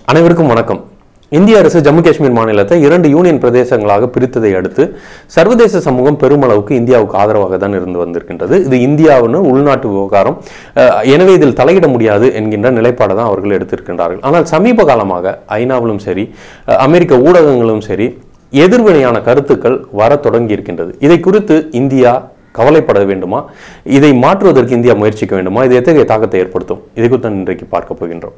அனைவருக்கும் வணக்கம் இந்திய அரசு ஜம்மு காஷ்மீர் மாநிலத்தை இரண்டு யூனியன் பிரதேசங்களாக பிரித்ததை அடுத்து சர்வதேச சமூகம் பெருமளவுக்கு இந்தியாவுக்கு ஆதரவாக தான் இருந்து வந்திருக்கின்றது இது இந்தியாவின் உள்நாட்டு விவகாரம் அஹ், எனவே இதில் தலையிட முடியாது என்கின்ற நிலைப்பாடை தான் அவர்கள் எடுத்திருக்கின்றார்கள் ஆனால் சமீப காலமாக ஐநாவிலும் சரி அஹ், அமெரிக்க ஊடகங்களும் சரி எதிர்வினையான கருத்துக்கள் வரத் தொடங்கி இருக்கின்றது இதை குறித்து இந்தியா கவலைப்பட வேண்டுமா இதை மாற்றுவதற்கு இந்தியா முயற்சிக்க வேண்டுமா இது எத்தகைய தாக்கத்தை ஏற்படுத்தும் இதை குறித்து தான் இன்றைக்கு பார்க்க போகின்றோம்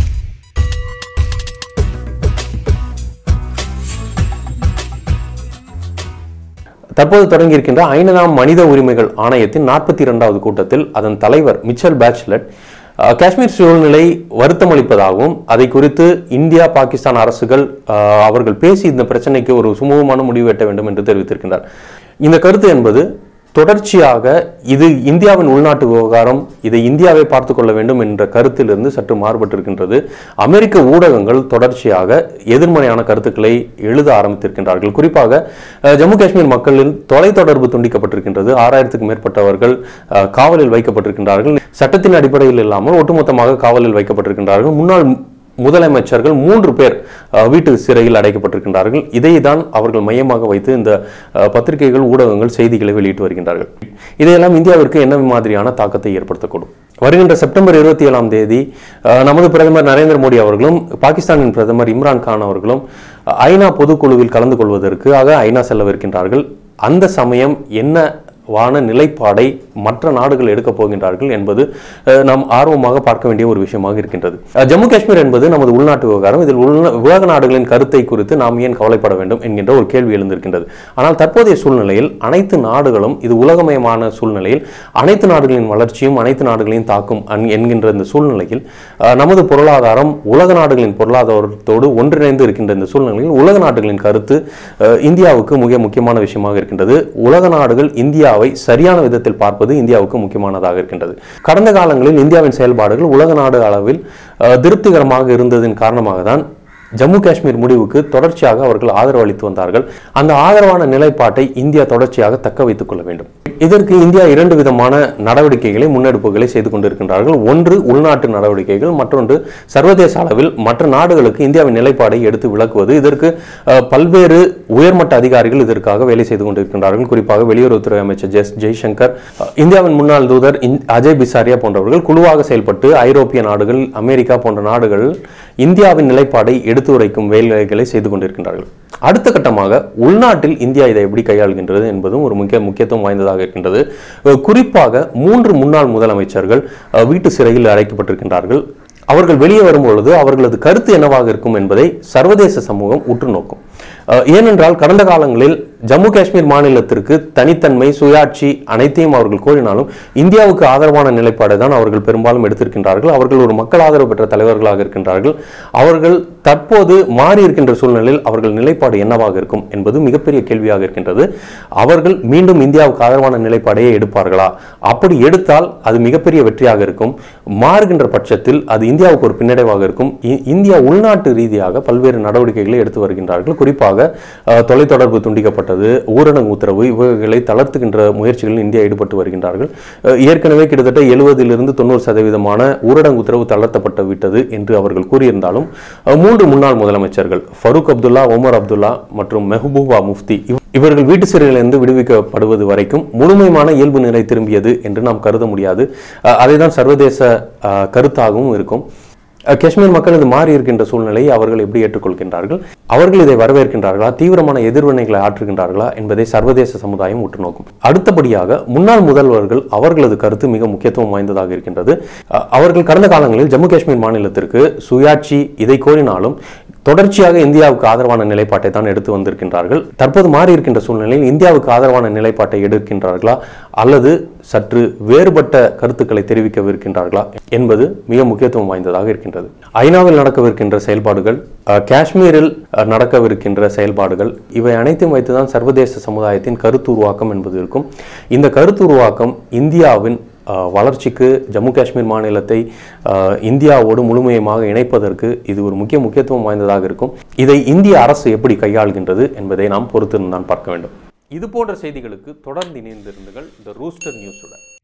தற்போது தொடங்கியிருக்கின்ற ஐநதாம் மனித உரிமைகள் ஆணையத்தின் நாற்பத்தி இரண்டாவது கூட்டத்தில் அதன் தலைவர் மிச்சல் பேச்லட் அஹ், காஷ்மீர் சூழ்நிலை வருத்தமளிப்பதாகவும் அதை குறித்து இந்தியா பாகிஸ்தான் அரசுகள் அஹ், அவர்கள் பேசி இந்த பிரச்சனைக்கு ஒரு சுமூகமான முடிவு எட்ட வேண்டும் என்று தெரிவித்திருக்கின்றார் இந்த கருத்து என்பது தொடர்ச்சியாக இது இந்தியாவின் உள்நாட்டு விவகாரம் இதை இந்தியாவை பார்த்து கொள்ள வேண்டும் என்ற கருத்திலிருந்து சற்று மாறுபட்டிருக்கின்றது அமெரிக்க ஊடகங்கள் தொடர்ச்சியாக எதிர்மறையான கருத்துக்களை எழுத ஆரம்பித்திருக்கின்றார்கள் குறிப்பாக அஹ், ஜம்மு காஷ்மீர் மக்களின் தொலைத்தொடர்பு துண்டிக்கப்பட்டிருக்கின்றது ஆறாயிரத்துக்கும் மேற்பட்டவர்கள் அஹ், காவலில் வைக்கப்பட்டிருக்கின்றார்கள் சட்டத்தின் அடிப்படையில் இல்லாமல் ஒட்டுமொத்தமாக காவலில் வைக்கப்பட்டிருக்கின்றார்கள் முன்னாள் முதலமைச்சர்கள் மூன்று பேர் அஹ், வீட்டு சிறையில் அடைக்கப்பட்டிருக்கின்றார்கள் இதை தான் அவர்கள் மையமாக வைத்து இந்த அஹ், பத்திரிகைகள் ஊடகங்கள் செய்திகளை வெளியிட்டு வருகின்றார்கள் இதையெல்லாம் இந்தியாவிற்கு என்ன மாதிரியான தாக்கத்தை ஏற்படுத்தக்கூடும் வருகின்ற செப்டம்பர் இருபத்தி ஏழாம் தேதி அஹ், நமது பிரதமர் நரேந்திர மோடி அவர்களும் பாகிஸ்தானின் பிரதமர் இம்ரான் கான் அவர்களும் அஹ், ஐநா பொதுக்குழுவில் கலந்து கொள்வதற்காக ஐநா செல்லவிருக்கின்றார்கள் அந்த சமயம் என்ன வான நிலைப்பாடை மற்ற நாடுகள் எடுக்கப் போகின்றார்கள் என்பது அஹ், நாம் ஆர்வமாக பார்க்க வேண்டிய ஒரு விஷயமாக இருக்கின்றது அஹ், ஜம்மு காஷ்மீர் என்பது நமது உள்நாட்டு விவகாரம் இதில் உள்நா உலக நாடுகளின் கருத்தை குறித்து நாம் ஏன் கவலைப்பட வேண்டும் என்கின்ற ஒரு கேள்வி எழுந்திருக்கின்றது ஆனால் தற்போதைய சூழ்நிலையில் அனைத்து நாடுகளும் இது உலகமயமான சூழ்நிலையில் அனைத்து நாடுகளின் வளர்ச்சியும் அனைத்து நாடுகளையும் தாக்கும் அன்- என்கின்ற இந்த சூழ்நிலையில் அஹ், நமது பொருளாதாரம் உலக நாடுகளின் பொருளாதாரத்தோடு ஒன்றிணைந்து இருக்கின்ற இந்த சூழ்நிலையில் உலக நாடுகளின் கருத்து அஹ், இந்தியாவுக்கு மிக முக்கியமான விஷயமாக இருக்கின்றது உலக நாடுகள் இந்தியாவை சரியான விதத்தில் பார்ப்பது இந்தியாவுக்கு முக்கியமானதாக இருக்கின்றது கடந்த காலங்களில் இந்தியாவின் செயல்பாடுகள் உலக நாடு அளவில் அஹ், திருப்திகரமாக இருந்ததின் காரணமாக தான் ஜம்மு காஷ்மீர் முடிவுக்கு தொடர்ச்சியாக அவர்கள் ஆதரவு அளித்து வந்தார்கள் அந்த ஆதரவான நிலைப்பாட்டை இந்தியா தொடர்ச்சியாக தக்க வைத்துக் கொள்ள வேண்டும் இதற்கு இந்தியா இரண்டு விதமான நடவடிக்கைகளை முன்னெடுப்புகளை செய்து கொண்டிருக்கின்றார்கள் ஒன்று உள்நாட்டு நடவடிக்கைகள் மற்றொன்று சர்வதேச அளவில் மற்ற நாடுகளுக்கு இந்தியாவின் நிலைப்பாடை எடுத்து விளக்குவது இதற்கு அஹ், பல்வேறு உயர்மட்ட அதிகாரிகள் இதற்காக வேலை செய்து கொண்டிருக்கின்றார்கள் குறிப்பாக வெளியுறவுத்துறை அமைச்சர் ஜெஸ் ஜெய்சங்கர் அஹ், இந்தியாவின் முன்னாள் தூதர் இந்- அஜய் பிசாரியா போன்றவர்கள் குழுவாக செயல்பட்டு ஐரோப்பிய நாடுகள் அமெரிக்கா போன்ற நாடுகள் இந்தியாவின் நிலைப்பாடை எடுத்துரைக்கும் வேலைகளை செய்து கொண்டிருக்கின்றார்கள் அடுத்த கட்டமாக உள்நாட்டில் இந்தியா இதை எப்படி கையாளுகின்றது என்பதும் ஒரு முக்கிய முக்கியத்துவம் வாய்ந்ததாக இருக்கின்றது அஹ் குறிப்பாக மூன்று முன்னாள் முதலமைச்சர்கள் அஹ், வீட்டு சிறையில் அடைக்கப்பட்டிருக்கின்றார்கள் அவர்கள் வெளியே வரும்பொழுது அவர்களது கருத்து என்னவாக இருக்கும் என்பதை சர்வதேச சமூகம் உற்று நோக்கும் அஹ், ஏனென்றால் கடந்த காலங்களில் ஜம்மு காஷ்மீர் மாநிலத்திற்கு தனித்தன்மை சுயாட்சி அனைத்தையும் அவர்கள் கோரினாலும் இந்தியாவுக்கு ஆதரவான நிலைப்பாடை தான் அவர்கள் பெரும்பாலும் எடுத்திருக்கின்றார்கள் அவர்கள் ஒரு மக்கள் ஆதரவு பெற்ற தலைவர்களாக இருக்கின்றார்கள் அவர்கள் தற்போது மாறி இருக்கின்ற சூழ்நிலையில் அவர்கள் நிலைப்பாடு என்னவாக இருக்கும் என்பது மிகப்பெரிய கேள்வியாக இருக்கின்றது அவர்கள் மீண்டும் இந்தியாவுக்கு ஆதரவான நிலைப்பாடையே எடுப்பார்களா அப்படி எடுத்தால் அது மிகப்பெரிய வெற்றியாக இருக்கும் மாறுகின்ற பட்சத்தில் அது இந்தியாவுக்கு ஒரு பின்னடைவாக இருக்கும் இ- இந்தியா உள்நாட்டு ரீதியாக பல்வேறு நடவடிக்கைகளை எடுத்து வருகின்றார்கள் குறிப்பாக அஹ், தொலைத்தொடர்பு துண்டிக்கப்பட்டது ஊரடங்கு உத்தரவு இவைகளை தளர்த்துகின்ற முயற்சிகளில் இந்தியா ஈடுபட்டு வருகின்றார்கள் அஹ், ஏற்கனவே கிட்டத்தட்ட எழுபதிலிருந்து தொண்ணூறு சதவீதமான ஊரடங்கு உத்தரவு தளர்த்தப்பட்டு விட்டது என்று அவர்கள் கூறியிருந்தாலும் அஹ், மூன்று முன்னாள் முதலமைச்சர்கள் ஃபரூக் அப்துல்லா ஒமர் அப்துல்லா மற்றும் மெஹபூபா முஃப்தி இவ்- இவர்கள் வீட்டு சிறையிலிருந்து விடுவிக்கப்படுவது வரைக்கும் முழுமையான இயல்பு நிலை திரும்பியது என்று நாம் கருத முடியாது அஹ், அதைதான் சர்வதேச அஹ், கருத்தாகவும் இருக்கும் அஹ், காஷ்மீர் மக்கள் இது மாறி இருக்கின்ற சூழ்நிலையை அவர்கள் எப்படி ஏற்றுக்கொள்கின்றார்கள் அவர்கள் இதை வரவேற்கின்றார்களா தீவிரமான எதிர்வினைகளை ஆற்றுகின்றார்களா என்பதை சர்வதேச சமுதாயம் உற்று நோக்கும் அடுத்தபடியாக முன்னாள் முதல்வர்கள் அவர்களது கருத்து மிக முக்கியத்துவம் வாய்ந்ததாக இருக்கின்றது அஹ், அவர்கள் கடந்த காலங்களில் ஜம்மு காஷ்மீர் மாநிலத்திற்கு சுயாட்சி இதை கோரினாலும் தொடர்ச்சியாக இந்தியாவுக்கு ஆதரவான நிலைப்பாட்டை தான் எடுத்து வந்திருக்கின்றார்கள் தற்போது மாறி இருக்கின்ற சூழ்நிலையில் இந்தியாவுக்கு ஆதரவான நிலைப்பாட்டை எடுக்கின்றார்களா அல்லது சற்று வேறுபட்ட கருத்துக்களை தெரிவிக்கவிருக்கின்றார்களா என்பது மிக முக்கியத்துவம் வாய்ந்ததாக இருக்கின்றது ஐநாவில் நடக்கவிருக்கின்ற செயல்பாடுகள் அஹ், காஷ்மீரில் அஹ், நடக்கவிருக்கின்ற செயல்பாடுகள் இவை அனைத்தையும் வைத்துதான் சர்வதேச சமுதாயத்தின் கருத்து உருவாக்கம் என்பது இருக்கும் இந்த கருத்து உருவாக்கம் இந்தியாவின் அஹ், வளர்ச்சிக்கு ஜம்மு காஷ்மீர் மாநிலத்தை அஹ், இந்தியாவோடு முழுமையமாக இணைப்பதற்கு இது ஒரு முக்கிய முக்கியத்துவம் வாய்ந்ததாக இருக்கும் இதை இந்திய அரசு எப்படி கையாள்கின்றது என்பதை நாம் பொறுத்திருந்து தான் பார்க்க வேண்டும் இது போன்ற செய்திகளுக்கு தொடர்ந்து இணைந்திருந்துகள் த ரூஸ்டர் நியூஸுடன்